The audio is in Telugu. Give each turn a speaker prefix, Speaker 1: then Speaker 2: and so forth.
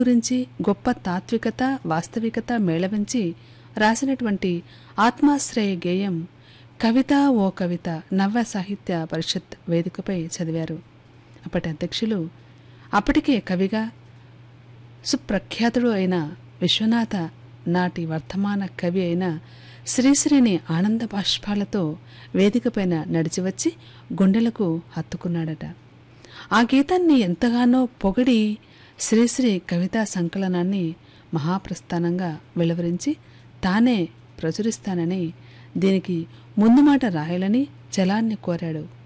Speaker 1: గురించి గొప్ప తాత్వికత వాస్తవికత మేళవించి రాసినటువంటి ఆత్మాశ్రయ గేయం కవిత ఓ కవిత నవ్య సాహిత్య పరిషత్ వేదికపై చదివారు అప్పటి అధ్యక్షులు అప్పటికే కవిగా సుప్రఖ్యాతుడు అయిన విశ్వనాథ నాటి వర్ధమాన కవి అయిన శ్రీశ్రీని ఆనంద బాష్పాలతో వేదికపైన నడిచివచ్చి గుండెలకు హత్తుకున్నాడట ఆ గీతాన్ని ఎంతగానో పొగిడి శ్రీశ్రీ కవితా సంకలనాన్ని మహాప్రస్థానంగా వెలువరించి తానే ప్రచురిస్తానని దీనికి ముందు మాట రాయాలని జలాన్ని కోరాడు